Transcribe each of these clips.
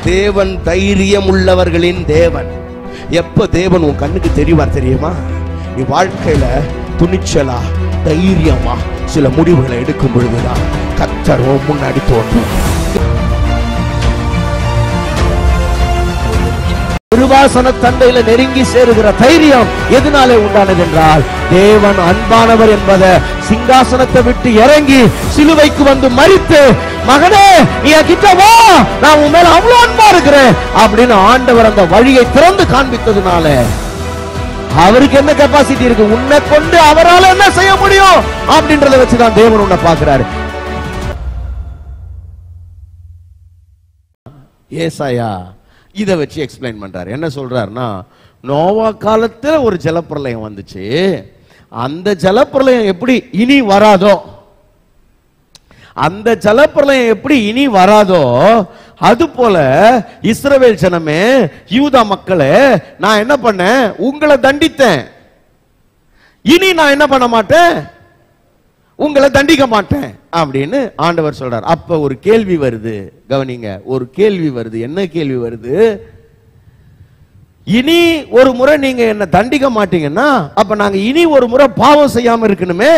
தேவன் தைரியம் உள்ளவர்களின் தேவன் எப்ப தேவன் உன் கண்ணுக்கு தெரிவார் தெரியுமா நீ வாழ்க்கையில துணிச்சலா தைரியமா சில முடிவுகளை எடுக்கும் பொழுதுதான் கத்தர் உன் முன்னாடி தோன்றும் கிருபாசன தண்டையில நெருங்கி சேருகிற தைரியம் எதனாலே உண்டானது என்றால் தேவன் அன்பானவர் என்பதை சிங்காசனத்தை விட்டு இறங்கி சிலுவைக்கு வந்து மறித்து மகனே நீ என் கிட்ட வா நான் உன் மேல அவ்வளவு அன்பா இருக்கிறேன் அப்படின்னு ஆண்டவர் அந்த வழியை திறந்து காண்பித்ததுனால அவருக்கு என்ன கெப்பாசிட்டி இருக்கு உன்னை கொண்டு அவரால் என்ன செய்ய முடியும் அப்படின்றத வச்சுதான் தேவன் உன்னை பார்க்கிறாரு ஏசாயா இதை வச்சு எக்ஸ்பிளைன் பண்றாரு என்ன சொல்றாருன்னா நோவா காலத்துல ஒரு ஜலப்பிரளயம் வந்துச்சு அந்த ஜலப்பிரளயம் எப்படி இனி வராதோ அந்த ஜலப்பிரளயம் எப்படி இனி வராதோ அது போல இஸ்ரவேல் ஜனமே யூதா மக்களே நான் என்ன பண்ணேன் உங்களை தண்டித்தேன் இனி நான் என்ன பண்ண மாட்டேன் உங்களை தண்டிக்க மாட்டேன் அப்படின்னு ஆண்டவர் சொல்றார் அப்ப ஒரு கேள்வி வருது கவனிங்க ஒரு கேள்வி வருது என்ன கேள்வி வருது இனி ஒரு முறை நீங்க என்ன தண்டிக்க மாட்டீங்கன்னா அப்ப நாங்க இனி ஒரு முறை பாவம் செய்யாம இருக்கணுமே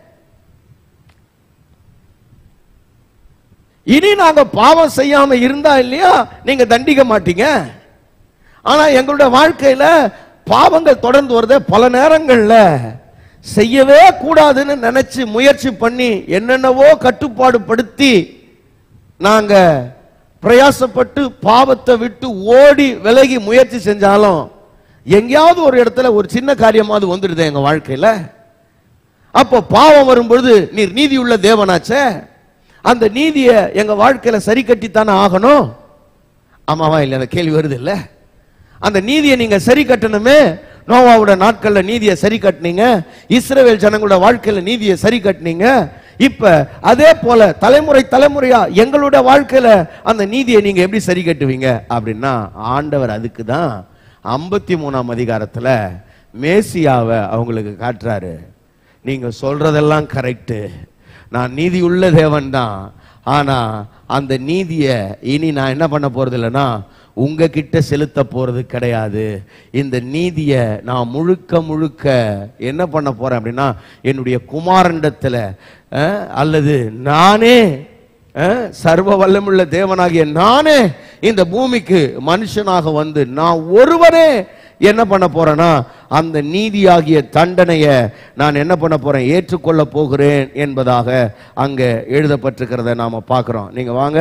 இனி நாங்க பாவம் செய்யாம இருந்தா இல்லையா நீங்க தண்டிக்க மாட்டீங்க ஆனா எங்களுடைய வாழ்க்கையில பாவங்கள் தொடர்ந்து வருது பல நேரங்கள்ல செய்யவே கூடாதுன்னு நினைச்சு முயற்சி பண்ணி என்னென்னவோ கட்டுப்பாடு படுத்தி நாங்க பிரயாசப்பட்டு பாவத்தை விட்டு ஓடி விலகி முயற்சி செஞ்சாலும் எங்கேயாவது ஒரு இடத்துல ஒரு சின்ன காரியமாவது வந்துடுது எங்க வாழ்க்கையில அப்போ பாவம் வரும்பொழுது நீர் நீதியுள்ள தேவனாச்சே அந்த நீதியை எங்க வாழ்க்கையில சரி கட்டித்தானே ஆகணும் ஆமாவா இல்லை அந்த கேள்வி வருது இல்ல அந்த நீதியை நீங்க சரி கட்டணுமே நோவாவோட நாட்கள்ல நீதியை சரி கட்டினீங்க இஸ்ரவேல் ஜனங்களோட வாழ்க்கையில நீதியை சரி கட்டினீங்க இப்ப அதே போல தலைமுறை தலைமுறையா எங்களோட வாழ்க்கையில அந்த நீதியை நீங்க எப்படி சரி கட்டுவீங்க அப்படின்னா ஆண்டவர் அதுக்கு தான் ஐம்பத்தி மூணாம் அதிகாரத்துல மேசியாவை அவங்களுக்கு காட்டுறாரு நீங்க சொல்றதெல்லாம் கரெக்ட் நான் நீதி உள்ள தேவன் தான் ஆனா அந்த நீதியை இனி நான் என்ன பண்ண போறது இல்லைன்னா உங்ககிட்ட செலுத்த போறது கிடையாது இந்த நீதியை நான் முழுக்க முழுக்க என்ன பண்ண போறேன் அப்படின்னா என்னுடைய குமாரண்டத்துல அஹ், அல்லது நானே அஹ், சர்வ வல்லமுள்ள தேவனாகிய நானே இந்த பூமிக்கு மனுஷனாக வந்து நான் ஒருவரே என்ன பண்ண போறேன்னா அந்த நீதியாகிய தண்டனையை நான் என்ன பண்ண போறேன் ஏற்றுக்கொள்ள போகிறேன் என்பதாக அங்க எழுதப்பட்டிருக்கிறத நாம பார்க்கிறோம் நீங்க வாங்க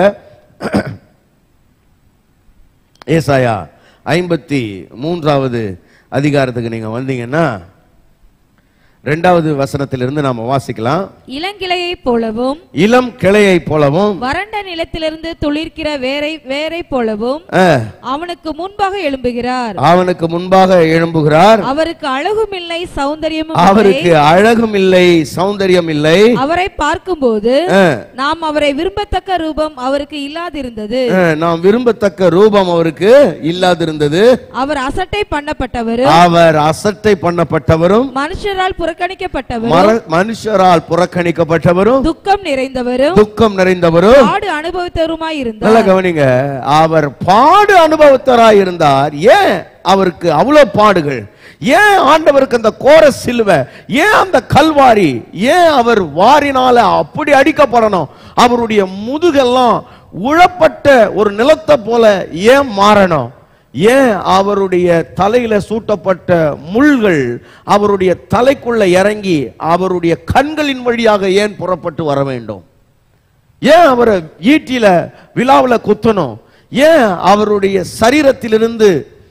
ஏசாயா ஐம்பத்தி மூன்றாவது அதிகாரத்துக்கு நீங்க வந்தீங்கன்னா ரெண்டாவது வசனத்திலிருந்து நாம வாசிக்கலாம் இளங்கிளையைப் போலவும் இளம் கிளையை போலவும் வறண்ட நிலத்திலிருந்து துளிர்க்கிற வேரை வேரை போலவும் அஹ், அவனுக்கு முன்பாக எழும்புகிறார் அவனுக்கு முன்பாக எழும்புகிறார் அவருக்கு அழகும் இல்லை சௌந்தரியமும் அவருக்கு அழகும் இல்லை சௌந்தரியம் இல்லை அவரை பார்க்கும்போது அஹ், நாம் அவரை விரும்பத்தக்க ரூபம் அவருக்கு இல்லாதிருந்தது அஹ், நாம் விரும்பத்தக்க ரூபம் அவருக்கு இல்லாதிருந்தது அவர் அசட்டை பண்ணப்பட்டவரும் அவர் அசட்டை பண்ணப்பட்டவரும் மனுஷரால் புறக்கணிக்கப்பட்டவரும் மர- மனுஷரால் புறக்கணிக்கப்பட்டவரும் துக்கம் நிறைந்தவரும் துக்கம் நிறைந்தவரும் பாடு அனுபவித்தவருமாய் நல்லா இருந்தார் கவனிங்க அவர் பாடு அனுபவத்தராய் இருந்தார் ஏன் அவருக்கு அவ்வளவு பாடுகள் ஏன் ஆண்டவருக்கு அந்த கோர சிலுவை ஏன் அந்த கல்வாரி ஏன் அவர் வாரினால அப்படி அடிக்கப்படணும் அவருடைய முதுகெல்லாம் உழப்பட்ட ஒரு நிலத்தை போல ஏன் மாறணும் ஏன் அவருடைய தலையில சூட்டப்பட்ட முள்கள் அவருடைய தலைக்குள்ள இறங்கி அவருடைய கண்களின் வழியாக ஏன் புறப்பட்டு வர வேண்டும் ஏன் அவரை ஈட்டில விழாவுல குத்தணும் ஏன் அவருடைய சரீரத்திலிருந்து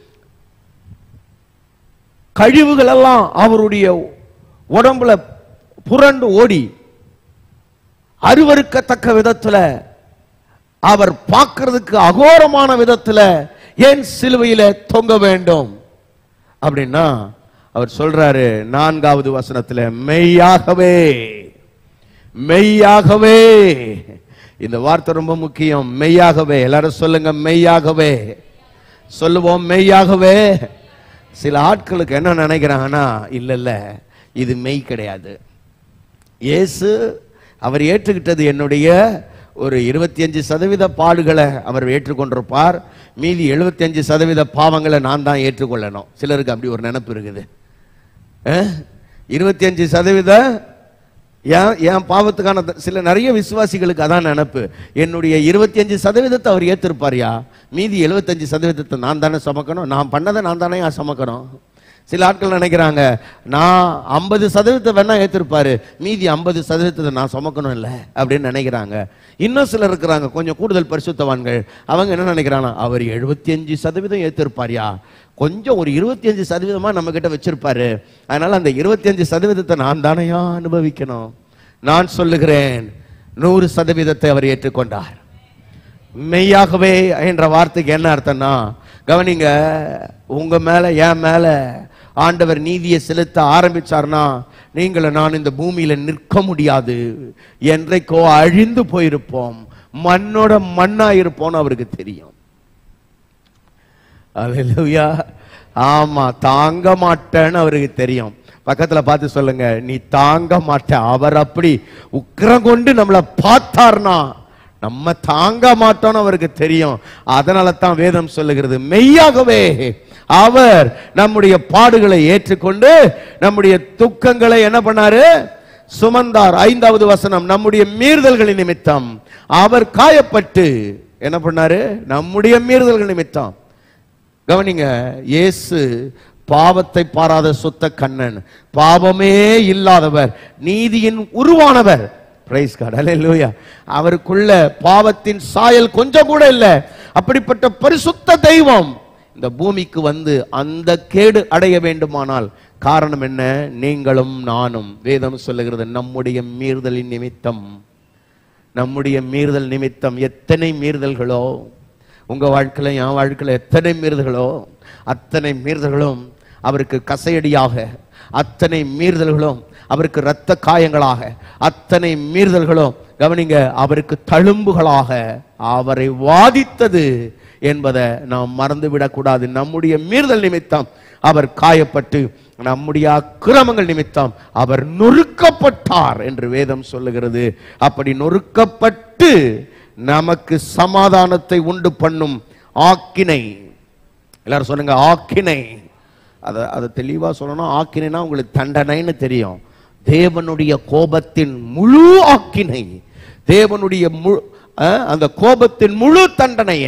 கழிவுகள் எல்லாம் அவருடைய உடம்புல புரண்டு ஓடி அருவருக்கத்தக்க விதத்துல அவர் பார்க்கிறதுக்கு அகோரமான விதத்துல ஏன் சிலுவையில தொங்க வேண்டும் அப்படின்னா அவர் சொல்றாரு நான்காவது வசனத்துல மெய்யாகவே மெய்யாகவே இந்த வார்த்தை ரொம்ப முக்கியம் மெய்யாகவே எல்லாரும் சொல்லுங்க மெய்யாகவே சொல்லுவோம் மெய்யாகவே சில ஆட்களுக்கு என்ன நினைக்கிறாங்கன்னா இல்ல இல்ல இது மெய் கிடையாது இயேசு அவர் ஏற்றுக்கிட்டது என்னுடைய ஒரு இருபத்தி அஞ்சு சதவீத பாடுகளை அவர் ஏற்றுக்கொண்டிருப்பார் மீதி 75% சதவீத பாவங்களை நான் தான் ஏற்றுக்கொள்ளணும் சிலருக்கு அப்படி ஒரு நினைப்பு இருக்குது இருபத்தி அஞ்சு சதவீத ஏன் என் பாவத்துக்கான த- சில நிறைய விசுவாசிகளுக்கு அதான் நினப்பு என்னுடைய இருபத்தி அஞ்சு சதவீதத்தை அவர் ஏற்றிருப்பார்யா மீதி 75% சதவீதத்தை நான் தானே சுமக்கணும் நான் பண்ணதை நான் தானே ஏன் சுமக்கணும் சில ஆட்கள் நினைக்கிறாங்க நான் ஐம்பது சதவீதத்தை வேணா ஏற்றிருப்பாரு மீதி ஐம்பது சதவீதத்தை நான் சுமக்கணும் இல்லை அப்படின்னு நினைக்கிறாங்க இன்னும் சிலர் இருக்கிறாங்க கொஞ்சம் கூடுதல் பரிசுத்தவான்கள் அவங்க என்ன நினைக்கிறாங்க அவர் எழுபத்தி அஞ்சு சதவீதம் ஏற்றிருப்பார்யா கொஞ்சம் ஒரு இருபத்தி அஞ்சு சதவீதமா நம்ம கிட்ட வச்சிருப்பாரு அதனால அந்த இருபத்தி அஞ்சு சதவீதத்தை நான் தானையா அனுபவிக்கணும் நான் சொல்லுகிறேன் நூறு சதவீதத்தை அவர் ஏற்றுக்கொண்டார் மெய்யாகவே என்ற வார்த்தைக்கு என்ன அர்த்தம்னா கவனிங்க உங்க மேல என் மேல ஆண்டவர் நீதியை செலுத்த ஆரம்பிச்சார்னா நீங்களும் நான் இந்த பூமியில நிற்க முடியாது என்றைக்கோ அழிந்து போயிருப்போம் மண்ணோட மண்ணா இருப்போம்னு அவருக்கு தெரியும் அல்லேலூயா ஆமா தாங்க மாட்டேன்னு அவருக்கு தெரியும் பக்கத்துல பார்த்து சொல்லுங்க நீ தாங்க மாட்ட அவர் அப்படி உக்கிரம் கொண்டு நம்மளை பார்த்தார்னா நம்ம தாங்க மாட்டோம்னு அவருக்கு தெரியும் அதனால தான் வேதம் சொல்லுகிறது மெய்யாகவே அவர் நம்முடைய பாடுகளை ஏற்றுக்கொண்டு நம்முடைய துக்கங்களை என்ன பண்ணாரு சுமந்தார் ஐந்தாவது வசனம் நம்முடைய மீறுதல்களின் நிமித்தம் அவர் காயப்பட்டு என்ன பண்ணாரு நம்முடைய மீறுதல்கள் நிமித்தம் கவனிங்க இயேசு பாவத்தை பாராத சுத்த கண்ணன் பாவமே இல்லாதவர் நீதியின் உருவானவர் பிரைஸ் காட் அல்லேலூயா அவருக்குள்ள பாவத்தின் சாயல் கொஞ்சம் கூட இல்ல அப்படிப்பட்ட பரிசுத்த தெய்வம் இந்த பூமிக்கு வந்து அந்த கேடு அடைய வேண்டுமானால் காரணம் என்ன நீங்களும் நானும் வேதம் சொல்லுகிறது நம்முடைய மீறுதலின் நிமித்தம் நம்முடைய மீறுதல் நிமித்தம் எத்தனை மீறுதல்களோ உங்க வாழ்க்கையில என் வாழ்க்கையில எத்தனை மீறுதல்களோ அத்தனை மீறுதல்களும் அவருக்கு கசையடியாக அத்தனை மீறுதல்களும் அவருக்கு இரத்த காயங்களாக அத்தனை மீறுதல்களும் கவனிங்க அவருக்கு தழும்புகளாக அவரை வாதித்தது என்பதை நாம் மறந்துவிடக் கூடாது நம்முடைய மீறுதல் நிமித்தம் அவர் காயப்பட்டு நம்முடைய அக்கிரமங்கள் நிமித்தம் அவர் நொறுக்கப்பட்டார் என்று வேதம் சொல்லுகிறது அப்படி நொறுக்கப்பட்டு நமக்கு சமாதானத்தை உண்டு பண்ணும் ஆக்கினை எல்லாரும் சொல்லுங்க ஆக்கினை அதை அதை தெளிவா சொல்லணும் ஆக்கினைனா உங்களுக்கு தண்டனைன்னு தெரியும் தேவனுடைய கோபத்தின் முழு ஆக்கினை தேவனுடைய முழு அஹ், அந்த கோபத்தின் முழு தண்டனைய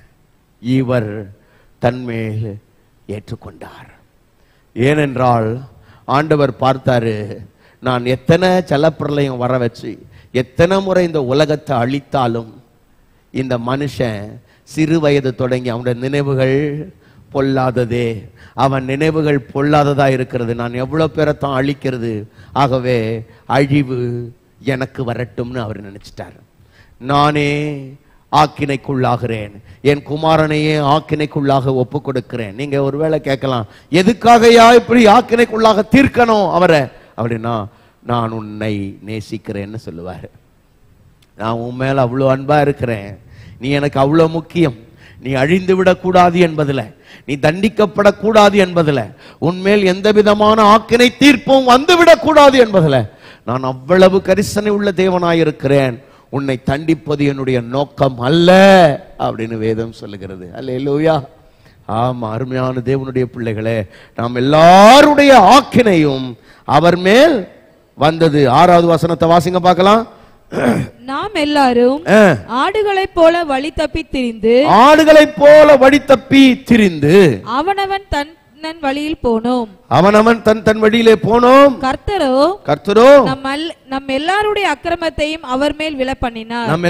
இவர் தன்மேல் ஏற்றுக்கொண்டார் ஏனென்றால் ஆண்டவர் பார்த்தாரு நான் எத்தனை ஜலப்பிரளயம் வர வச்சு எத்தனை முறை இந்த உலகத்தை அழித்தாலும் இந்த மனுஷன் சிறு வயது தொடங்கி அவனுடைய நினைவுகள் பொல்லாததே அவன் நினைவுகள் பொல்லாததா இருக்கிறது நான் எவ்வளவு பேரை தான் அழிக்கிறது ஆகவே அழிவு எனக்கு வரட்டும்னு அவர் நினைச்சிட்டார் நானே ஆக்கினைக்குள்ளாகிறேன் என் குமாரனையே ஆக்கினைக்குள்ளாக ஒப்பு கொடுக்கிறேன் நீங்க ஒருவேளை கேட்கலாம் எதுக்காகயா இப்படி ஆக்கினைக்குள்ளாக தீர்க்கணும் அவரை அப்படின்னா நான் உன்னை நேசிக்கிறேன்னு சொல்லுவாரு நான் உன் மேல அவ்வளோ அன்பா இருக்கிறேன் நீ எனக்கு அவ்வளோ முக்கியம் நீ அழிந்து விடக்கூடாது என்பதில் நீ தண்டிக்கப்படக்கூடாது என்பதில் உன்மேல் எந்த விதமான ஆக்கினை தீர்ப்பும் வந்து விடக்கூடாது என்பதில் நான் அவ்வளவு கரிசனை உள்ள தேவனாயிருக்கிறேன் உன்னை தண்டிப்பது என்னுடைய நோக்கம் அல்ல அப்படின்னு வேதம் சொல்லுகிறது அல்லேலூயா ஆமா அருமையான தேவனுடைய பிள்ளைகளே நாம் எல்லாருடைய ஆக்கினையும் அவர் மேல் வந்தது ஆறாவது வசனத்தை வாசிங்க பார்க்கலாம் நாம் எல்லாரும் ஆ. ஆடுகளைப் போல வழி தப்பி திரிந்து ஆடுகளைப் போல வழி தப்பி திரிந்து அவனவன் தன் தன் வழியில் போனோம் அவனவன் தன் தன் வழியிலே போனோம் கர்த்தரோ கர்த்தரோ நம் அல்- நம் எல்லாருடைய அக்கிரமத்தையும் அவர் மேல் விழ பண்ணினார் நம்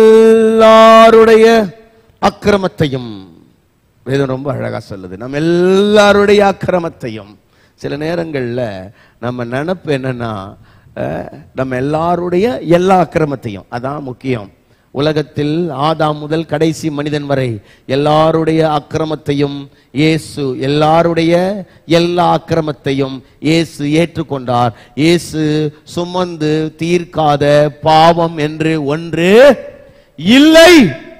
எல்லாருடைய அக்கிரமத்தையும் வேதம் ரொம்ப அழகா சொல்லுது நம்ம எல்லாருடைய அக்கிரமத்தையும் சில நேரங்கள்ல நம்ம நினைப்பு என்னன்னா அஹ், நம்ம எல்லாருடைய எல்லா அக்கிரமத்தையும் அதான் முக்கியம் உலகத்தில் ஆதாம் முதல் கடைசி மனிதன் வரை எல்லாருடைய அக்கிரமத்தையும் இயேசு எல்லாருடைய எல்லா அக்கிரமத்தையும் இயேசு ஏற்றுக்கொண்டார் இயேசு சுமந்து தீர்க்காத பாவம் என்று ஒன்று இல்லை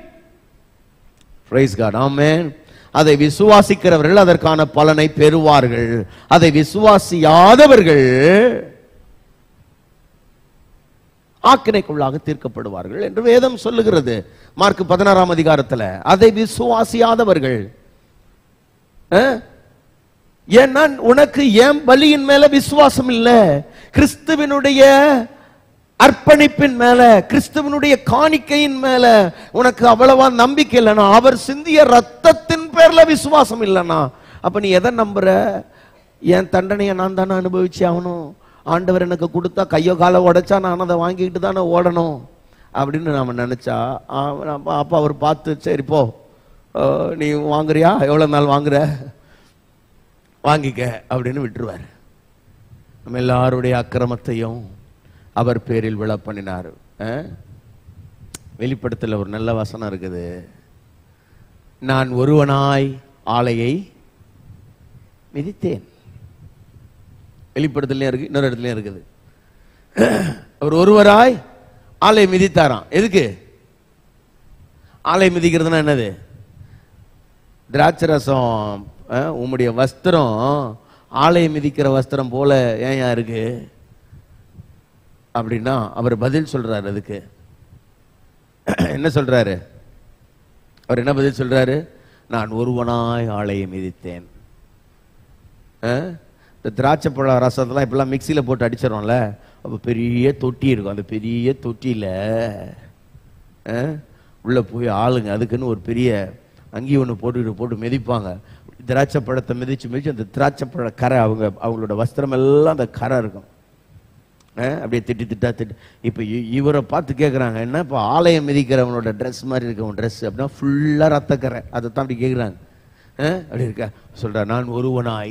Praise God. Amen. அதை விசுவாசிக்கிறவர்கள் அதற்கான பலனை பெறுவார்கள் அதை விசுவாசியாதவர்கள் ஆக்கினைக்குள்ளாக தீர்க்கப்படுவார்கள் என்று வேதம் சொல்லுகிறது மார்க் பதினாறாம் அதிகாரத்துல அதை விசுவாசியாதவர்கள் அஹ், ஏன்னா உனக்கு ஏன் பலியின் மேல விசுவாசம் இல்ல கிறிஸ்துவினுடைய அர்ப்பணிப்பின் மேல கிறிஸ்துவனுடைய காணிக்கையின் மேல உனக்கு அவ்வளவா நம்பிக்கை இல்லைனா அவர் சிந்திய ரத்தத்தின் பேர்ல விசுவாசம் இல்லைனா அப்ப நீ எதை நம்புற என் தண்டனையை நான் தானே அனுபவிச்சு ஆகணும் ஆண்டவர் எனக்கு கொடுத்தா கையோ காலை உடைச்சா நான் அதை வாங்கிக்கிட்டு தானே ஓடணும் அப்படின்னு நாம நினைச்சா ஆ, அப்ப அப்ப அவர் பார்த்து சரி போ அஹ், நீ வாங்குறியா எவ்வளவு நாள் வாங்குற வாங்கிக்க அப்படின்னு விட்டுருவார் நம்ம எல்லாருடைய அக்கிரமத்தையும் அவர் பேரில் விழ பண்ணினார் வெளிப்படத்தில் ஒரு நல்ல வசனம் இருக்குது நான் ஒருவனாய் ஆலையை மிதித்தேன் வெளிப்படத்துலயும் இருக்கு இன்னொரு இடத்துலயும் இருக்குது அவர் ஒருவராய் ஆலை மிதித்தாராம் எதுக்கு ஆலை மிதிக்கிறதுனா என்னது திராட்சை ரசம் அஹ், உம்முடைய வஸ்திரம் ஆலை மிதிக்கிற வஸ்திரம் போல ஏன் இருக்கு அப்படின்னா அவர் பதில் சொல்றாரு அதுக்கு என்ன சொல்றாரு அவர் என்ன பதில் சொல்றாரு நான் ஒருவனாய் ஆலையை மிதித்தேன் அஹ், இந்த திராட்சை பழ ரசத்தெல்லாம் இப்பெல்லாம் மிக்சியில் போட்டு அடிச்சிடறோம்ல அப்போ பெரிய தொட்டி இருக்கும் அந்த பெரிய தொட்டியில அஹ், உள்ள போய் ஆளுங்க அதுக்குன்னு ஒரு பெரிய அங்கி ஒன்று போட்டுக்கிட்டு போட்டு மிதிப்பாங்க திராட்சை பழத்தை மிதிச்சு மிதிச்சு அந்த திராட்சை பழ கரை அவங்க அவங்களோட வஸ்திரம் எல்லாம் அந்த கரை இருக்கும் அஹ், அப்படியே திட்டு திட்டா திட்டு இப்போ இவரை பார்த்து கேட்குறாங்க என்ன இப்போ ஆலயம் மிதிக்கிறவனோட ட்ரெஸ் மாதிரி இருக்க உன் ட்ரெஸ் அப்படின்னா ஃபுல்லாக ரத்தக்கரை அதை தான் அப்படி கேட்குறாங்க அப்படி இருக்க சொல்ற நான் ஒருவனாய்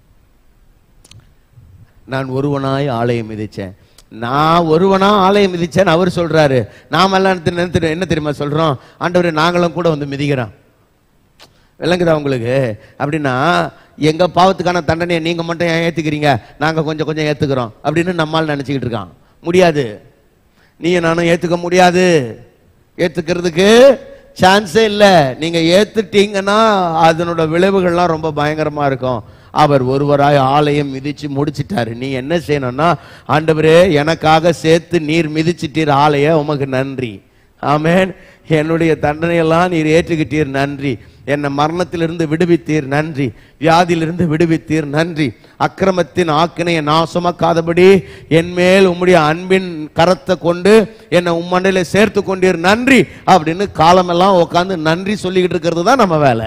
நான் ஒருவனாய் ஆலயம் மிதிச்சேன் நான் ஒருவனா ஆலயம் மிதிச்சேன்னு அவர் சொல்றாரு நாம எல்லாம் என்ன தெரியுமா- என்ன தெரியுமா சொல்றோம் ஆண்டவரே நாங்களும் கூட வந்து மிதிக்கிறோம் விளங்குதா உங்களுக்கு அப்படின்னா எங்க பாவத்துக்கான தண்டனையை நீங்க மட்டும் ஏன் ஏத்துக்கிறீங்க நாங்க கொஞ்சம் கொஞ்சம் ஏத்துக்கிறோம் அப்படின்னு நம்மால் நினைச்சுக்கிட்டு இருக்கான் முடியாது நீ நானும் ஏத்துக்க முடியாது ஏத்துக்கிறதுக்கு சான்ஸே இல்ல நீங்க ஏத்துட்டீங்கன்னா அதனோட விளைவுகள்லாம் ரொம்ப பயங்கரமா இருக்கும் அவர் ஒருவராய் ஆலயம் மிதிச்சு முடிச்சிட்டாரு நீ என்ன செய்யணும்னா ஆண்டவரே எனக்காக சேர்த்து நீர் மிதிச்சிட்டீர் ஆலய உமக்கு நன்றி ஆமென் என்னுடைய தண்டனையெல்லாம் நீர் ஏற்றுக்கிட்டீர் நன்றி என்னை மரணத்திலிருந்து விடுவித்தீர் நன்றி வியாதியிலிருந்து விடுவித்தீர் நன்றி அக்கிரமத்தின் ஆக்கினையை நான் சுமக்காதபடி என் மேல் உம்முடைய அன்பின் கரத்தை கொண்டு என்னை உம்மண்டையில சேர்த்து கொண்டீர் நன்றி அப்படின்னு காலமெல்லாம் உட்காந்து நன்றி சொல்லிக்கிட்டு இருக்கிறது தான் நம்ம வேலை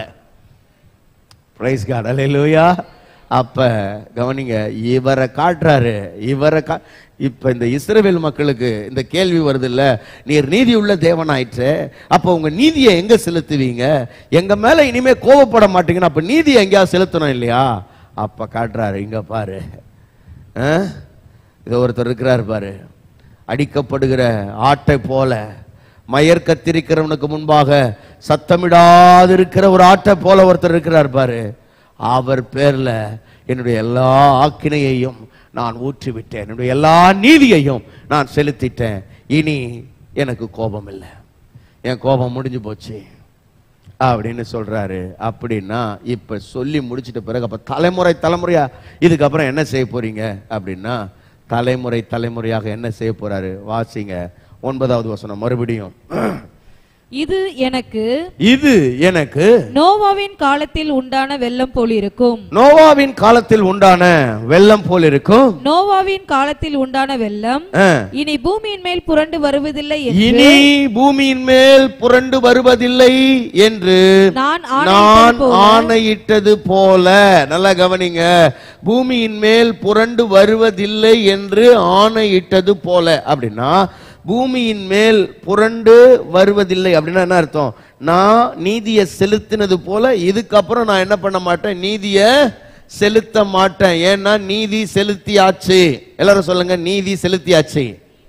பிரைஸ் காட் அல்லேலூயா அப்ப கவனிங்க இவரை காட்டுறாரு இவரை கா இப்ப இந்த இஸ்ரவேல் மக்களுக்கு இந்த கேள்வி வருது இல்ல நீர் நீதி உள்ள தேவனாயிற்று அப்ப உங்க நீதியை எங்க செலுத்துவீங்க எங்க மேல இனிமே கோவப்பட மாட்டீங்கன்னா அப்ப நீதியை எங்கேயாவது செலுத்தணும் இல்லையா அப்ப காட்டுறாரு இங்க பாரு ஆ? இது ஒருத்தர் இருக்கிறார் பாரு அடிக்கப்படுகிற ஆட்டை போல மயர் கத்திரிக்கிறவனுக்கு முன்பாக சத்தமிடாது இருக்கிற ஒரு ஆட்டை போல ஒருத்தர் இருக்கிறார் பாரு அவர் பேர்ல என்னுடைய எல்லா ஆக்கினையையும் நான் ஊற்றி விட்டேன் என்னுடைய எல்லா நீதியையும் நான் செலுத்திட்டேன் இனி எனக்கு கோபம் இல்லை என் கோபம் முடிஞ்சு போச்சு அப்படின்னு சொல்றாரு அப்படின்னா இப்ப சொல்லி முடிச்சிட்ட பிறகு அப்ப தலைமுறை தலைமுறையா இதுக்கப்புறம் என்ன செய்ய போறீங்க அப்படின்னா தலைமுறை தலைமுறையாக என்ன செய்ய போறாரு வாசிங்க ஒன்பதாவது வசனம் மறுபடியும் இது எனக்கு இது எனக்கு நோவாவின் காலத்தில் உண்டான வெள்ளம் போல் இருக்கும் நோவாவின் காலத்தில் உண்டான வெள்ளம் போல் இருக்கும் நோவாவின் காலத்தில் உண்டான வெள்ளம் ஆ. இனி பூமியின் மேல் புரண்டு வருவதில்லை என்று இனி பூமியின் மேல் புரண்டு வருவதில்லை என்று நான் நான் ஆணையிட்டது போல ஆணையிட்டது போல நல்லா கவனிங்க பூமியின் மேல் புரண்டு வருவதில்லை என்று ஆணையிட்டது போல அப்படின்னா பூமியின் மேல் புரண்டு வருவதில்லை அப்படின்னா என்ன அர்த்தம் நான் நீதியை செலுத்தினது போல இதுக்கப்புறம் நான் என்ன பண்ண மாட்டேன் நீதியை செலுத்த மாட்டேன் ஏன்னா நீதி செலுத்தியாச்சு எல்லாரும் சொல்லுங்க நீதி செலுத்தியாச்சு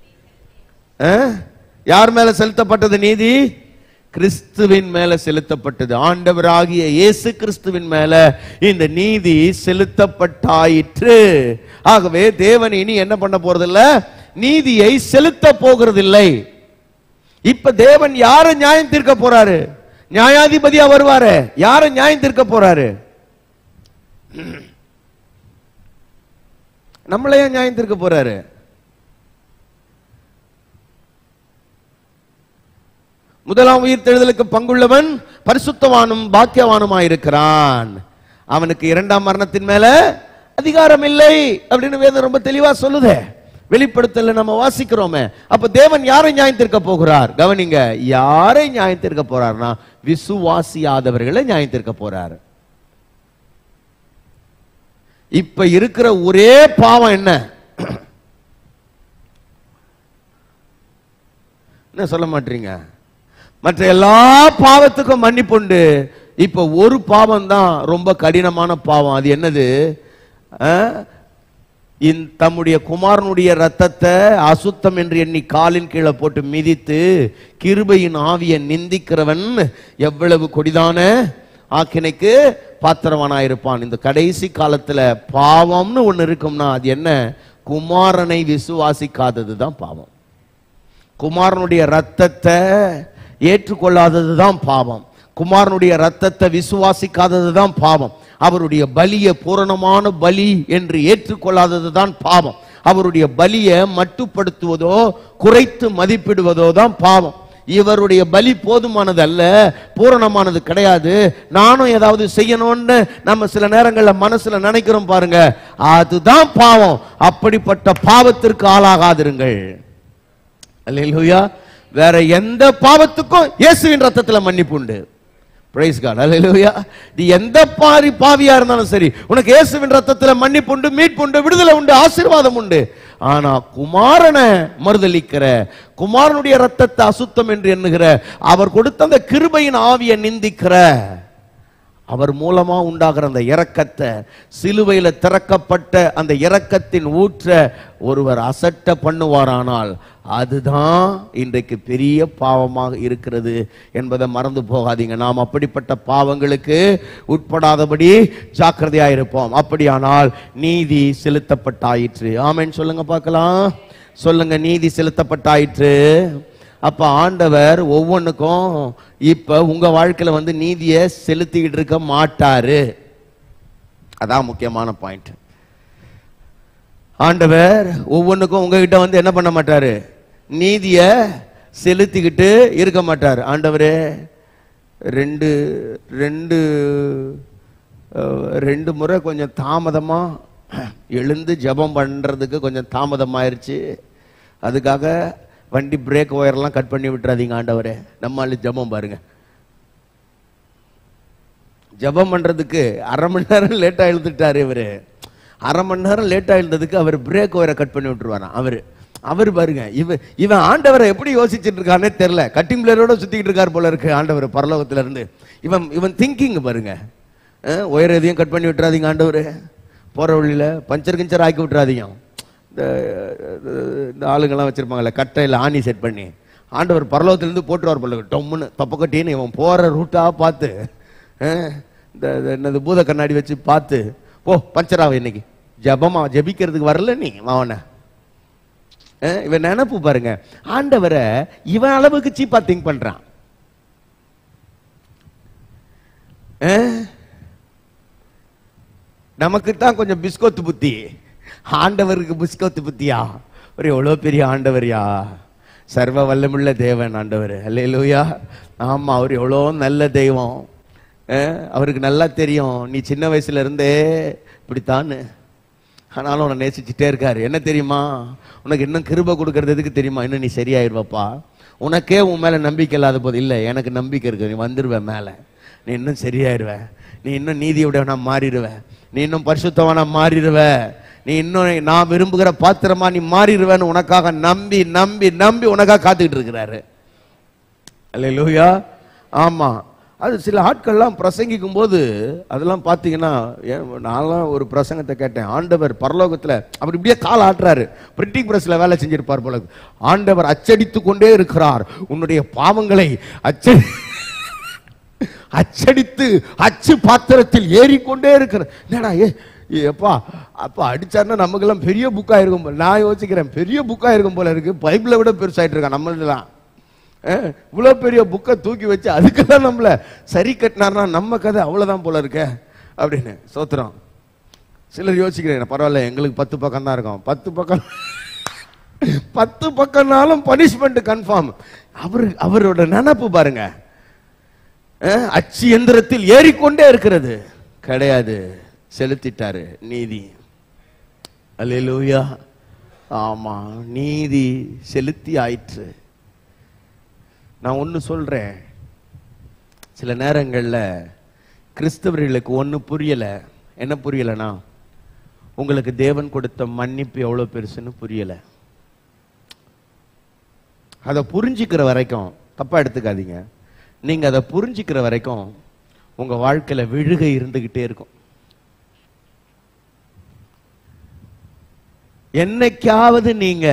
அஹ்? யார் மேல செலுத்தப்பட்டது நீதி கிறிஸ்துவின் மேல செலுத்தப்பட்டது ஆண்டவராகிய இயேசு கிறிஸ்துவின் மேல இந்த நீதி செலுத்தப்பட்டாயிற்று ஆகவே தேவன் இனி என்ன பண்ண போறதில்ல நீதியை செலுத்த போகிறதில்லை இப்ப தேவன் யாரை நியாயம் தீர்க்க போறாரு நியாயாதிபதியா வருவாரு யாரை நியாயம் தீர்க்க போறாரு நம்மளையே நியாயம் தீர்க்க போறாரு முதலாம் உயிர்த்தெழுதலுக்கு பங்குள்ளவன் பரிசுத்தவானும் பாக்கியவானுமாயிருக்கிறான் அவனுக்கு இரண்டாம் மரணத்தின் மேல அதிகாரம் இல்லை அப்படின்னு வேதம் ரொம்ப தெளிவா சொல்லுதே வெளிப்படுத்தல நம்ம வாசிக்கிறோமே அப்ப தேவன் யாரை நியாயத்திருக்க போகிறார் கவனிங்க யாரை நியாயத்திருக்க போறார்னா விசுவாசியாதவர்களை நியாயத்திருக்க போறார் இப்ப இருக்கிற ஒரே பாவம் என்ன என்ன சொல்ல மாட்டீங்க மற்ற எல்லா பாவத்துக்கும் மன்னிப்புண்டு இப்ப ஒரு பாவம் தான் ரொம்ப கடினமான பாவம் அது என்னது அஹ்? இந்த தம்முடைய குமாரனுடைய ரத்தத்தை அசுத்தம் என்று எண்ணி காலின் கீழே போட்டு மிதித்து கிருபையின் ஆவியை நிந்திக்கிறவன் எவ்வளவு கொடிதான ஆக்கினைக்கு பாத்திரவானாயிருப்பான் இந்த கடைசி காலத்துல பாவம்னு ஒண்ணு இருக்கும்னா அது என்ன குமாரனை விசுவாசிக்காதது தான் பாவம் குமாரனுடைய ரத்தத்தை ஏற்றுக்கொள்ளாதது தான் பாவம் குமாரனுடைய ரத்தத்தை விசுவாசிக்காதது தான் பாவம் அவருடைய பலியை பூரணமான பலி என்று ஏற்றுக்கொள்ளாதது தான் பாவம் அவருடைய பலியை மட்டுப்படுத்துவதோ குறைத்து மதிப்பிடுவதோ தான் பாவம் இவருடைய பலி போதுமானது அல்ல பூரணமானது கிடையாது நானும் ஏதாவது செய்யணும்னு நம்ம சில நேரங்களில் மனசுல நினைக்கிறோம் பாருங்க அதுதான் பாவம் அப்படிப்பட்ட பாவத்திற்கு ஆளாகாதிருங்கள் அல்லேலூயா வேற எந்த பாவத்துக்கும் இயேசுவின் ரத்தத்துல மன்னிப்பு உண்டு பிரைஸ் காட் அல்லேலூயா நீ எந்த பாரி பாவியா இருந்தாலும் சரி உனக்கு இயேசுவின் ரத்தத்துல மன்னிப்பு உண்டு மீட்பு உண்டு விடுதலை உண்டு ஆசீர்வாதம் உண்டு ஆனா குமாரனை மறுதலிக்கிற குமாரனுடைய ரத்தத்தை அசுத்தம் என்று எண்ணுகிற அவர் கொடுத்த அந்த கிருபையின் ஆவியை நிந்திக்கிற அவர் மூலமா உண்டாகிற அந்த இரக்கத்தை சிலுவையில திறக்கப்பட்ட அந்த இரக்கத்தின் ஊற்ற ஒருவர் அசட்ட பண்ணுவாரானால் அதுதான் இன்றைக்கு பெரிய பாவமாக இருக்கிறது என்பதை மறந்து போகாதீங்க நாம் அப்படிப்பட்ட பாவங்களுக்கு உட்படாதபடி ஜாக்கிரதையா இருப்போம் அப்படியானால் நீதி செலுத்தப்பட்டாயிற்று ஆமென் சொல்லுங்க பார்க்கலாம் சொல்லுங்க நீதி செலுத்தப்பட்டாயிற்று அப்ப ஆண்டவர் ஒவ்வொன்றுக்கும் இப்ப உங்க வாழ்க்கையில வந்து நீதியை செலுத்திக்கிட்டு இருக்க மாட்டாரு அதான் முக்கியமான பாயிண்ட் ஆண்டவர் ஒவ்வொன்றுக்கும் உங்ககிட்ட வந்து என்ன பண்ண மாட்டாரு நீதியை செலுத்திக்கிட்டு இருக்க மாட்டார் ஆண்டவரே ரெண்டு ரெண்டு அஹ், ரெண்டு முறை கொஞ்சம் தாமதமா எழுந்து ஜெபம் பண்றதுக்கு கொஞ்சம் தாமதமாயிருச்சு அதுக்காக வண்டி பிரேக் ஒயர்லாம் கட் பண்ணி விட்டுறாதீங்க ஆண்டவரே நம்மால ஜெபம் பாருங்க ஜெபம் பண்றதுக்கு அரை மணி நேரம் லேட்டா எழுந்துட்டாரு இவரு அரை மணி நேரம் லேட்டா எழுந்ததுக்கு அவர் பிரேக் ஒயரை கட் பண்ணி விட்டுருவாராம் அவரு அவர் பாருங்க இவன் இவன் ஆண்டவரை எப்படி யோசிச்சுட்டு இருக்கானே தெரியல கட்டிங் பிளேயரோட சுத்திக்கிட்டு இருக்கார் போல இருக்கு ஆண்டவர் பரலோகத்துல இருந்து இவன் இவன் திங்கிங் பாருங்க அஹ், ஒயர் எதையும் கட் பண்ணி விட்டுறாதீங்க ஆண்டவர் போற வழியில பஞ்சர் கிஞ்சர் ஆக்கி விட்டுறாதீங்க இந்த இந்த ஆளுங்கெல்லாம் வச்சிருப்பாங்கல்ல கட்டையில் ஆணி செட் பண்ணி ஆண்டவர் பரலோகத்திலிருந்து போட்டுருவார் போல இருக்கு. டொம்முன்னு தப்பு கட்டின்னு இவன் போற ரூட்டா பார்த்து அஹ், இந்த இந்த என்னது பூத கண்ணாடி வச்சு பார்த்து ஓ பஞ்சராவ இன்னைக்கு ஜபமா ஜெபிக்கிறதுக்கு வரல நீ அவனை அஹ், இவன் நினைப்பு பாருங்க ஆண்டவரை இவன் அளவுக்கு சீப்பா திங்க் பண்றான் அஹ்? நமக்கு தான் கொஞ்சம் பிஸ்கோத்து புத்தி ஆண்டவருக்கு பிஸ்கோத்து புத்தியா ஒரு எவ்வளோ பெரிய ஆண்டவர்யா சர்வ வல்லமுள்ள தேவன் ஆண்டவர் அல்லேலூயா ஆமா அவர் எவ்வளோ நல்ல தெய்வம் அஹ், அவருக்கு நல்லா தெரியும் நீ சின்ன வயசுல இருந்தே இப்படித்தான்னு ஆனாலும் உன்னை நேசிச்சுட்டே இருக்காரு என்ன தெரியுமா உனக்கு இன்னும் கிருபை கொடுக்கறது எதுக்கு தெரியுமா இன்னும் நீ சரியாயிருவப்பா உனக்கே உன் மேல நம்பிக்கை இல்லாத போது இல்லை எனக்கு நம்பிக்கை இருக்கு நீ வந்துருவ மேல நீ இன்னும் சரியாயிருவ நீ இன்னும் நீதியுடையவனா மாறிடுவ நீ இன்னும் பரிசுத்தவனா மாறிடுவ நீ இன்னும் நான் விரும்புகிற பாத்திரமா நீ மாறிடுவேன்னு உனக்காக நம்பி நம்பி நம்பி உனக்காக காத்துக்கிட்டு இருக்கிறாரு அல்லேலூயா ஆமா அது சில ஆட்கள்லாம் பிரசங்கிக்கும் போது அதெல்லாம் பார்த்தீங்கன்னா ஏன் நான்லாம் ஒரு பிரசங்கத்தை கேட்டேன் ஆண்டவர் பரலோகத்துல அவர் இப்படியே கால் ஆட்டுறாரு பிரிண்டிங் பிரஸ்ல வேலை செஞ்சிருப்பார் போல இருக்கு. ஆண்டவர் அச்சடித்து கொண்டே இருக்கிறார் உன்னுடைய பாவங்களை அச்சடி அச்சடித்து அச்சு பாத்திரத்தில் ஏறிக்கொண்டே இருக்கிற என்னடா ஏ எப்பா அப்பா அடிச்சாருன்னா நமக்கெல்லாம் பெரிய புக்கா இருக்கும் போல நான் யோசிக்கிறேன் பெரிய புக்கா இருக்கும் போல இருக்கு பைபிளை விட பெருசாயிட்டு இருக்கான் நம்மளதுலாம் இவ்வளோ பெரிய புக்கை தூக்கி வச்சு அதுக்கெல்லாம் நம்மள சரி கட்டினார்னா நம்ம கதை அவ்வளோதான் போல இருக்க அப்படின்னு சோத்திரம் சிலர் யோசிக்கிறேன் பரவாயில்ல எங்களுக்கு பத்து பக்கம் தான் இருக்கும் பத்து பக்கம் பத்து பக்கம்னாலும் பனிஷ்மெண்ட் கன்ஃபார்ம் அவரு அவரோட நினப்பு பாருங்க அஹ், அச்சு எந்திரத்தில் ஏறிக்கொண்டே இருக்கிறது கிடையாது செலுத்திட்டாரு நீதி அல்லேலூயா ஆமா நீதி செலுத்தி ஆயிற்று நான் ஒன்னு சொல்றேன் சில நேரங்கள்ல கிறிஸ்தவர்களுக்கு ஒண்ணு புரியல என்ன புரியலனா உங்களுக்கு தேவன் கொடுத்த மன்னிப்பு எவ்வளவு பெருசுன்னு புரியல அதை புரிஞ்சுக்கிற வரைக்கும் தப்பா எடுத்துக்காதீங்க நீங்க அதை புரிஞ்சுக்கிற வரைக்கும் உங்க வாழ்க்கையில விழுகை இருந்துகிட்டே இருக்கும் என்னைக்காவது நீங்க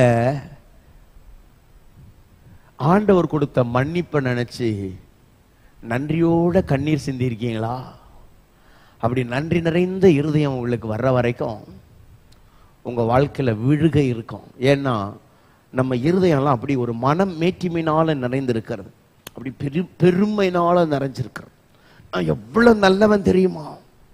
ஆண்டவர் கொடுத்த மன்னிப்பை நினைச்சு நன்றியோட கண்ணீர் சிந்திருக்கீங்களா அப்படி நன்றி நிறைந்த இருதயம் உங்களுக்கு வர்ற வரைக்கும் உங்க வாழ்க்கையில விழுகை இருக்கும் ஏன்னா நம்ம இருதயம்லாம் அப்படி ஒரு மனம் மேட்டிமையினால நிறைந்திருக்கிறது அப்படி பெரு பெருமையினால நிறைஞ்சிருக்கிறது நான் எவ்வளவு நல்லவன் தெரியுமா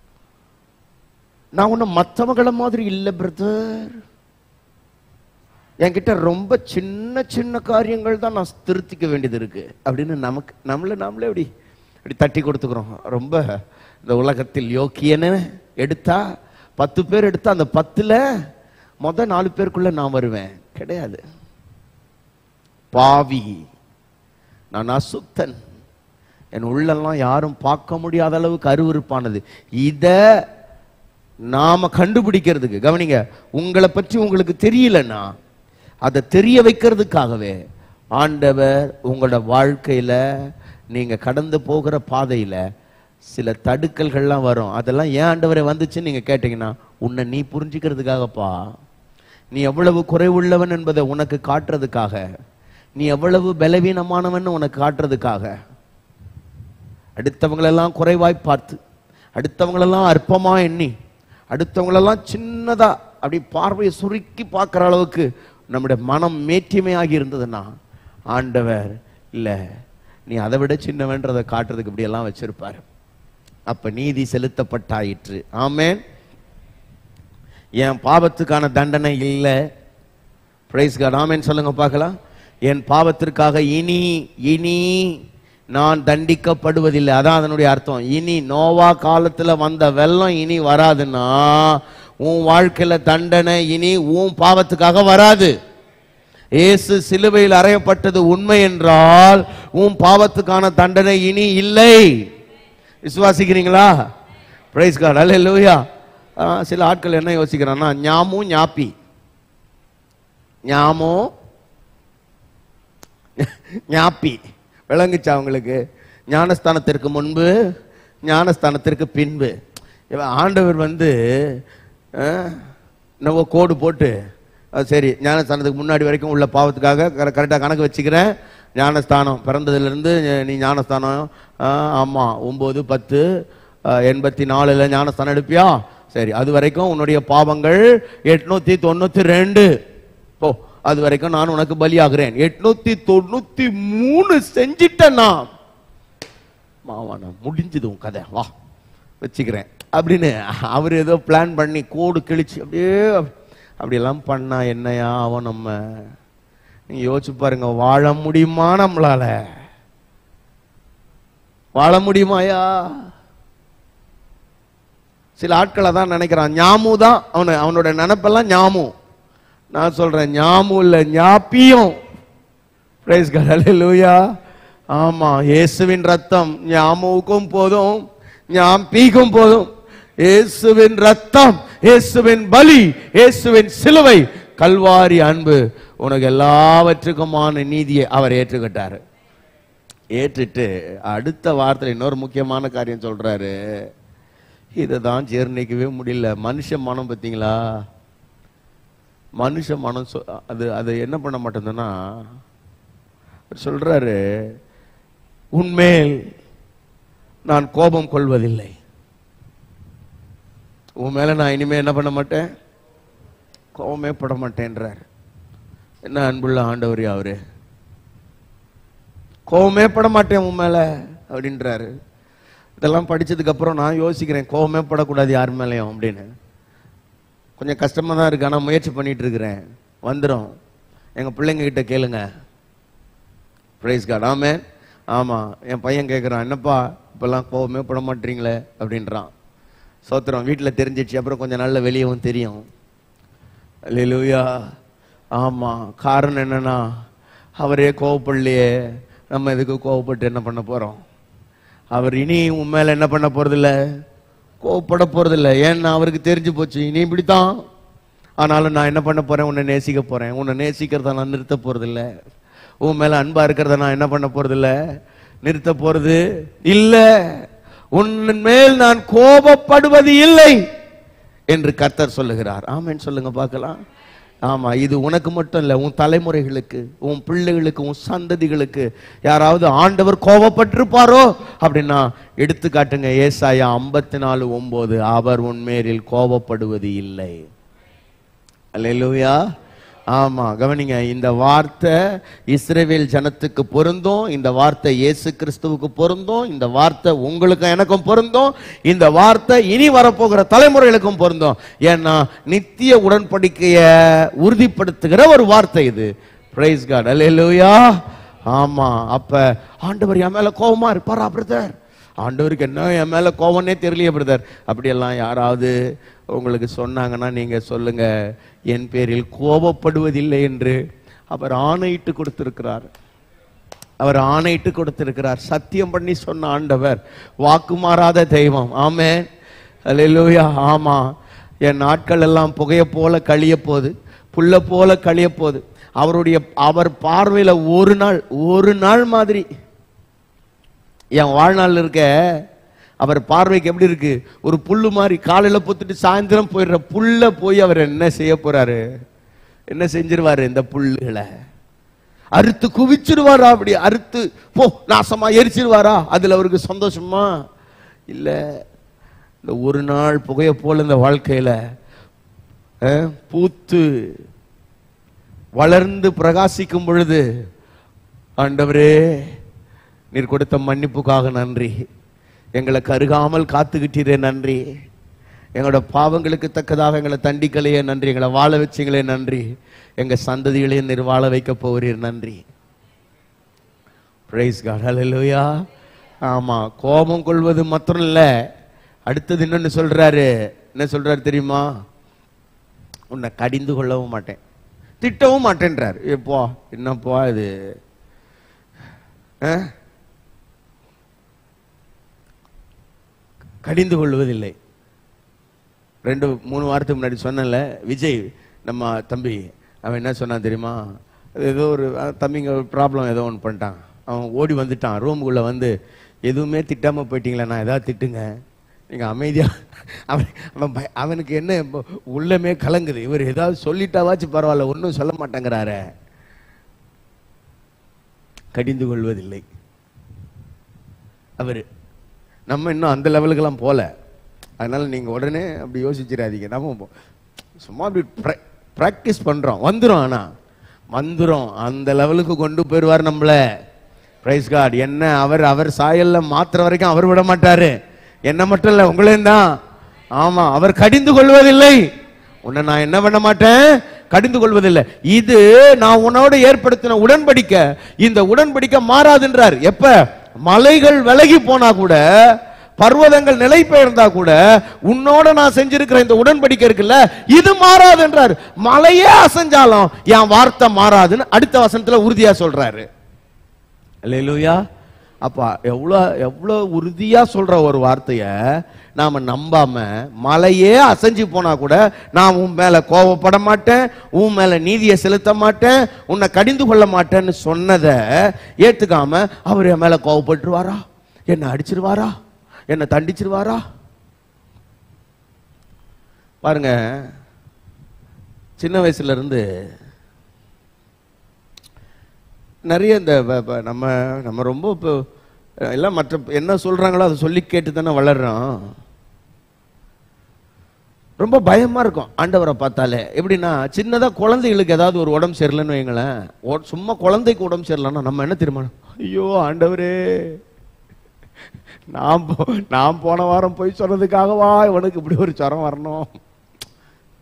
நான் ஒன்றும் மற்றவங்கள மாதிரி இல்லை பிரதர் என்கிட்ட ரொம்ப சின்ன சின்ன காரியங்கள் தான் நான் திருத்திக்க வேண்டியது இருக்கு அப்படின்னு நமக்கு நம்மள நாமளே அப்படி அப்படி தட்டி கொடுத்துக்கிறோம் ரொம்ப இந்த உலகத்தில் யோக்கியன்னு எடுத்தா பத்து பேர் எடுத்தா அந்த பத்துல மொத நாலு பேருக்குள்ள நான் வருவேன் கிடையாது பாவி நான் அசுத்தன் என் உள்ளெல்லாம் யாரும் பார்க்க முடியாத அளவுக்கு அருவருப்பானது இத நாம கண்டுபிடிக்கிறதுக்கு கவனிங்க உங்களை பற்றி உங்களுக்கு தெரியலன்னா அதை தெரிய வைக்கிறதுக்காகவே ஆண்டவர் உங்களோட வாழ்க்கையில நீங்க கடந்து போகிற பாதையில சில தடுக்கல்கள்லாம் வரும் அதெல்லாம் ஏன் ஆண்டவரை வந்துச்சுன்னு நீங்க கேட்டீங்கன்னா உன்னை நீ புரிஞ்சுக்கிறதுக்காகப்பா நீ எவ்வளவு குறைவுள்ளவன் என்பதை உனக்கு காட்டுறதுக்காக நீ எவ்வளவு பலவீனமானவன் உனக்கு காட்டுறதுக்காக அடுத்தவங்களெல்லாம் குறைவாய் பார்த்து அடுத்தவங்களெல்லாம் அற்பமா எண்ணி அடுத்தவங்களெல்லாம் சின்னதா அப்படி பார்வையை சுருக்கி பார்க்குற அளவுக்கு நம்முடைய மனம் மேட்டிமையாகி இருந்ததுன்னா ஆண்டவர் இல்ல நீ அதை விட சின்னவன்றதை காட்டுறதுக்கு இப்படியெல்லாம் வச்சிருப்பாரு அப்ப நீதி செலுத்தப்பட்டாயிற்று ஆமென் என் பாவத்துக்கான தண்டனை இல்லை பிரைஸ் காட் ஆமென் சொல்லுங்க பார்க்கலாம் என் பாவத்திற்காக இனி இனி நான் தண்டிக்கப்படுவதில்லை அதான் அதனுடைய அர்த்தம் இனி நோவா காலத்துல வந்த வெள்ளம் இனி வராதுன்னா உன் வாழ்க்கையில தண்டனை இனி உன் பாவத்துக்காக வராது இயேசு சிலுவையில் அறையப்பட்டது உண்மை என்றால் உன் பாவத்துக்கான தண்டனை இனி இல்லை விசுவாசிக்கிறீங்களா பிரைஸ் காட் அல்லேலூயா ஆ, சில ஆட்கள் என்ன யோசிக்கிறான்னா ஞாமும் ஞாப்பி ஞாமோ ஞாப்பி விளங்குச்சா அவங்களுக்கு ஞானஸ்தானத்திற்கு முன்பு ஞானஸ்தானத்திற்கு பின்பு இவன் ஆண்டவர் வந்து அஹ், என்னவோ கோடு போட்டு அது சரி ஞானஸ்தானத்துக்கு முன்னாடி வரைக்கும் உள்ள பாவத்துக்காக கரெக்டாக கணக்கு வச்சுக்கிறேன் ஞானஸ்தானம் பிறந்ததுலேருந்து நீ ஞானஸ்தானம் அஹ், ஆமா ஒம்பது பத்து அஹ், எண்பத்தி நாலுல ஞானஸ்தானம் எடுப்பியா சரி அது வரைக்கும் உன்னுடைய பாவங்கள் எட்நூத்தி தொண்ணூத்தி ரெண்டு போ அது வரைக்கும் நான் உனக்கு பலியாகிறேன் எட்நூத்தி தொண்ணூத்தி மூணு செஞ்சிட்டேன்னா மாவானா முடிஞ்சது உன் கதை வா வச்சுக்கிறேன் அப்படின்னு அவர் ஏதோ பிளான் பண்ணி கோடு கிழிச்சு அப்படியே அப்படியெல்லாம் பண்ணா என்னையா அவன் நம்ம நீங்க யோசிச்சு பாருங்க வாழ முடியுமா நம்மளால வாழ முடியுமாயா சில ஆட்களை தான் நினைக்கிறான் ஞாமு தான் அவனு அவனோட நினப்பெல்லாம் ஞாமு நான் சொல்றேன் ஞாமு இல்ல ஞாப்பியும் பிரைஸ் காட் ஹalleluya ஆமா இயேசுவின் ரத்தம் ஞாமுவுக்கும் போதும் ஞாம்பிக்கும் போதும் இயேசுவின் ரத்தம் இயேசுவின் பலி இயேசுவின் சிலுவை கல்வாரி அன்பு உனக்கு எல்லாவற்றுக்குமான நீதியை அவர் ஏற்றுக்கிட்டாரு ஏற்றுட்டு அடுத்த வார்த்தையில் இன்னொரு முக்கியமான காரியம் சொல்றாரு இதை தான் ஜீர்ணிக்கவே முடியல மனுஷ மனம் பார்த்தீங்களா மனுஷ மனம் சொ- அது அது என்ன பண்ண மாட்டேங்குதுன்னா அவர் சொல்றாரு உன்மேல் நான் கோபம் கொள்வதில்லை உன் மேல நான் இனிமே என்ன பண்ண மாட்டேன் கோபமே பட மாட்டேன்றார் என்ன அன்புள்ள ஆண்டவர் அவரு கோவமே பட மாட்டேன் உன் மேல அப்படின்றாரு இதெல்லாம் படிச்சதுக்கு அப்புறம் நான் யோசிக்கிறேன் கோவமே படக்கூடாது யார் மேலேயும் அப்படின்னு கொஞ்சம் கஷ்டமா தான் இருக்கு ஆனா முயற்சி பண்ணிட்டு இருக்கிறேன் வந்துடும் எங்க பிள்ளைங்க கிட்ட கேளுங்க பிரைஸ் காட் ஆமே ஆமா என் பையன் கேட்குறான் என்னப்பா இப்பெல்லாம் கோவமே பட மாட்டீங்களே அப்படின்றான் சோத்திரம் வீட்டில் தெரிஞ்சிச்சு அப்புறம் கொஞ்சம் நாள்ல வெளியவும் தெரியும் அல்லேலூயா ஆமா காரணம் என்னன்னா அவரே கோவப்படலையே நம்ம எதுக்கு கோவப்பட்டு என்ன பண்ண போறோம் அவர் இனி உன் மேல என்ன பண்ண போறதில்ல கோவப்பட போறதில்ல ஏன்னா அவருக்கு தெரிஞ்சு போச்சு இனி இப்படித்தான் ஆனாலும் நான் என்ன பண்ண போறேன் உன்னை நேசிக்க போறேன் உன்னை நேசிக்கிறத நான் நிறுத்த போறதில்ல உன் மேல அன்பா இருக்கிறத நான் என்ன பண்ண போறதில்ல நிறுத்த போறது இல்ல உன் மேல் நான் கோபப்படுவது இல்லை என்று கர்த்தர் சொல்லுகிறார் ஆமென் சொல்லுங்க பார்க்கலாம் ஆமா இது உனக்கு மட்டும் இல்ல உன் தலைமுறைகளுக்கு உன் பிள்ளைகளுக்கு உன் சந்ததிகளுக்கு யாராவது ஆண்டவர் கோபப்பட்டிருப்பாரோ அப்படின்னா எடுத்து காட்டுங்க ஏசாயா ஐம்பத்தி நாலு ஒன்பது அவர் உன்மேரில் கோபப்படுவது இல்லை அல்லேலூயா ஆமா கவனிங்க இந்த வார்த்தை இஸ்ரவேல் ஜனத்துக்கு பொருந்தும் இந்த வார்த்தை இயேசு கிறிஸ்துவுக்கு பொருந்தும் இந்த வார்த்தை உங்களுக்கும் எனக்கும் பொருந்தும் இந்த வார்த்தை இனி வரப்போகிற தலைமுறைகளுக்கும் பொருந்தும் ஏன்னா நித்திய உடன்படிக்கைய உறுதிப்படுத்துகிற ஒரு வார்த்தை இது பிரைஸ் காட் அல்லேலூயா ஆமா அப்ப ஆண்டவர் என் மேல கோபமா இருப்பாரா பிரதர் ஆண்டவருக்கு என்ன என் மேல கோவம்னே தெரியலையே பிரதர் அப்படியெல்லாம் யாராவது உங்களுக்கு சொன்னாங்கன்னா நீங்க சொல்லுங்க என் பேரில் கோபப்படுவதில்லை என்று அவர் ஆணையிட்டு கொடுத்திருக்கிறார் அவர் ஆணையிட்டு கொடுத்திருக்கிறார் சத்தியம் பண்ணி சொன்ன ஆண்டவர் வாக்கு மாறாத தெய்வம் ஆமே அல்லேலூயா ஆமா என் நாட்கள் எல்லாம் புகைய போல கழிய போகுது புல்ல போல கழிய போகுது அவருடைய அவர் பார்வையில ஒரு நாள் ஒரு நாள் மாதிரி என் வாழ்நாள் இருக்க அவர் பார்வைக்கு எப்படி இருக்கு ஒரு புல்லு மாதிரி காலையில பொத்துட்டு சாயந்தரம் போயிடுற புல்ல போய் அவர் என்ன செய்ய போறாரு என்ன செஞ்சிருவாரு இந்த புல்லுகளை அறுத்து குவிச்சிருவாரா அப்படி அறுத்து போ நாசமா எரிச்சிருவாரா அதுல அவருக்கு சந்தோஷமா இல்ல இந்த ஒரு நாள் புகைய போல இந்த வாழ்க்கையில அஹ், பூத்து வளர்ந்து பிரகாசிக்கும் பொழுது ஆண்டவரே நீர் கொடுத்த மன்னிப்புக்காக நன்றி எங்களை கருகாமல் காத்துக்கிட்டீரே நன்றி எங்களோட பாவங்களுக்கு தக்கதாக எங்களை தண்டிக்கலையே நன்றி எங்களை வாழ வச்சீங்களே நன்றி எங்க சந்ததிகளையும் நீர் வாழ வைக்க போகிறீர் நன்றி பிரைஸ் காட் ஹalleluya ஆமா கோபம் கொள்வது மாத்திரம் இல்ல அடுத்தது என்னன்னு சொல்றாரு என்ன சொல்றாரு தெரியுமா உன்னை கடிந்து கொள்ளவும் மாட்டேன் திட்டவும் மாட்டேன்றார் எப்போ என்னப்பா இது ஆ? கடிந்து கொள்வதில்லை ரெண்டு மூணு வாரத்துக்கு முன்னாடி சொன்னேன்ல விஜய் நம்ம தம்பி அவன் என்ன சொன்னான் தெரியுமா அது ஏதோ ஒரு அஹ், தம்பிங்க ப்ராப்ளம் ஏதோ ஒன்று பண்ணிட்டான் அவன் ஓடி வந்துட்டான் ரூமுக்குள்ள வந்து எதுவுமே திட்டாம போயிட்டீங்களா நான் ஏதாவது திட்டுங்க நீங்க அமைதியா அவன் அவன் பய- அவனுக்கு என்ன இப்போ உள்ளமே கலங்குது இவர் ஏதாவது சொல்லிட்டாவாச்சும் பரவாயில்ல ஒன்றும் சொல்ல மாட்டேங்கிறாரே கடிந்து கொள்வதில்லை அவரு நம்ம இன்னும் அந்த லெவலுக்கெல்லாம் போல அதனால நீங்க உடனே அப்படி யோசிச்சிடாதீங்க நம்ம போ- சும்மா அப்படி ப்ராக்டிஸ் பண்றோம் வந்துரும் ஆனா வந்துரும் அந்த லெவலுக்கு கொண்டு போயிடுவார் நம்மள பிரைஸ் காட் என்ன அவர் அவர் சாயல்ல மாத்துற வரைக்கும் அவர் விட மாட்டாரு என்ன மட்டும் இல்ல உங்களையும் தான் ஆமா அவர் கடிந்து கொள்வதில்லை உன்னை நான் என்ன பண்ண மாட்டேன் கடிந்து கொள்வதில்லை இது நான் உன்னோட ஏற்படுத்தின உடன்படிக்கை இந்த உடன்படிக்கை மாறாதுன்றார் எப்ப மலைகள் விலகி போனா கூட பர்வதங்கள் நிலை பெயர்ந்தா கூட உன்னோட நான் செஞ்சிருக்கிற இந்த உடன்படிக்கை இருக்குல்ல இது மாறாதுன்றார் மலையே அசைஞ்சாலும் என் வார்த்தை மாறாதுன்னு அடுத்த வசனத்துல உறுதியா சொல்றாரு அல்லேலூயா அப்பா எவ்வளோ எவ்வளோ உறுதியா சொல்ற ஒரு வார்த்தைய நாம நம்பாம மலையே அசைஞ்சு போனா கூட நான் உன் மேல கோபப்பட மாட்டேன் உன் மேல நீதியை செலுத்த மாட்டேன் உன்னை கடிந்து கொள்ள மாட்டேன்னு சொன்னதை ஏத்துக்காம அவர் என் மேல கோவப்பட்டுருவாரா என்ன அடிச்சிருவாரா என்ன தண்டிச்சிருவாரா பாருங்க சின்ன வயசுல இருந்து நிறைய இந்த வ- வ- நம்ம நம்ம ரொம்ப இப்போ அஹ், எல்லாம் மற்ற என்ன சொல்றாங்களோ அதை சொல்லி கேட்டு தானே வளர்றோம் ரொம்ப பயமா இருக்கும் ஆண்டவரை பார்த்தாலே எப்படின்னா சின்னதா குழந்தைகளுக்கு ஏதாவது ஒரு உடம்பு சரியில்லைன்னு வைங்களேன் ஒ- சும்மா குழந்தைக்கு உடம்பு சரியில்லைன்னா நம்ம என்ன தீர்மானம் ஐயோ ஆண்டவரே நான் போ நான் போன வாரம் போய் சொன்னதுக்காகவா இவனுக்கு இப்படி ஒரு ஜுரம் வரணும்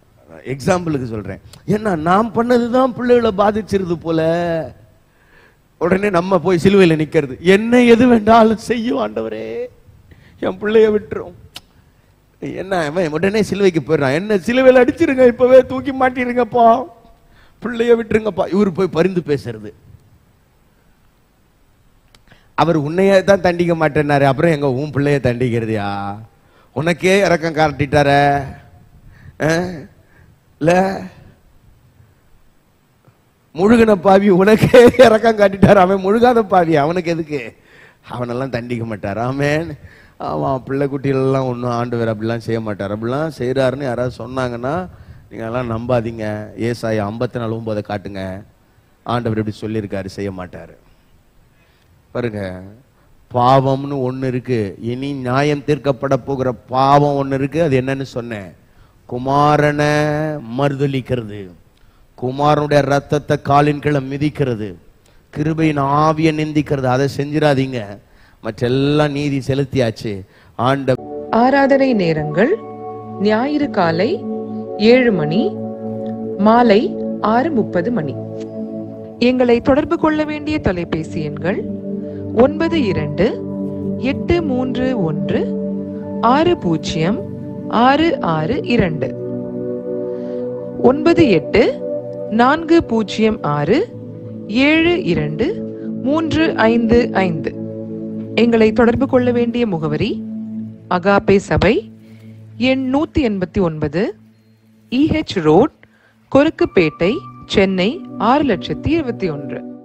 எக்ஸாம்பிளுக்கு சொல்றேன் ஏன்னா நான் பண்ணதுதான் பிள்ளைகளை பாதிச்சிருது போல உடனே நம்ம போய் சிலுவையில் நிக்கிறது என்ன எது வேண்டாலும் செய்யும் ஆண்டவரே என் பிள்ளைய விட்டுரும் என்ன அவன் உடனே சிலுவைக்கு போயிடுறான் என்ன சிலுவையில் அடிச்சிருங்க இப்பவே தூக்கி மாட்டிருங்கப்பா பிள்ளைய விட்டுருங்கப்பா இவர் போய் பரிந்து பேசுறது அவர் உன்னையே தான் தண்டிக்க மாட்டேன்னாரு அப்புறம் எங்க உன் பிள்ளைய தண்டிக்கிறதுயா உனக்கே இறக்கம் காட்டிட்டார இல்ல முழுகின பாவி உனக்கே இறக்கம் காட்டிட்டார் அவன் முழுகாத பாவி அவனுக்கு எதுக்கு அவனெல்லாம் தண்டிக்க மாட்டார் ஆமேன் அவன் பிள்ளை குட்டிகளெல்லாம் ஒன்றும் ஆண்டு அப்படிலாம் செய்ய மாட்டார் அப்படிலாம் செய்கிறாருன்னு யாராவது சொன்னாங்கன்னா நீங்கள் எல்லாம் நம்பாதீங்க ஏசாய ஐம்பத்தி நாலு ஒன்பதை காட்டுங்க ஆண்டவர் இப்படி சொல்லியிருக்காரு செய்ய மாட்டார் பாருங்க பாவம்னு ஒண்ணு இருக்கு இனி நியாயம் தீர்க்கப்பட போகிற பாவம் ஒண்ணு இருக்கு அது என்னன்னு சொன்னேன் குமாரனை மறுதலிக்கிறது குமாரனுடைய ரத்தத்தை காலின் கீழே மிதிக்கிறது கிருபையின் ஆவியை நிந்திக்கிறது அதை செஞ்சிடாதீங்க மற்றெல்லாம் நீதி செலுத்தியாச்சு ஆண்ட ஆராதனை நேரங்கள் ஞாயிறு காலை ஏழு மணி மாலை ஆறு முப்பது மணி எங்களை தொடர்பு கொள்ள வேண்டிய தொலைபேசி எண்கள் ஒன்பது இரண்டு எட்டு மூன்று ஒன்று ஆறு பூஜ்ஜியம் ஆறு ஆறு இரண்டு ஒன்பது எட்டு நான்கு பூஜ்ஜியம் ஆறு ஏழு இரண்டு மூன்று ஐந்து ஐந்து எங்களை தொடர்பு கொள்ள வேண்டிய முகவரி அகாபே சபை எண் நூத்தி எண்பத்தி ஒன்பது இஹெச் ரோட் கொருக்குப்பேட்டை சென்னை ஆறு லட்சத்தி இருபத்தி ஒன்று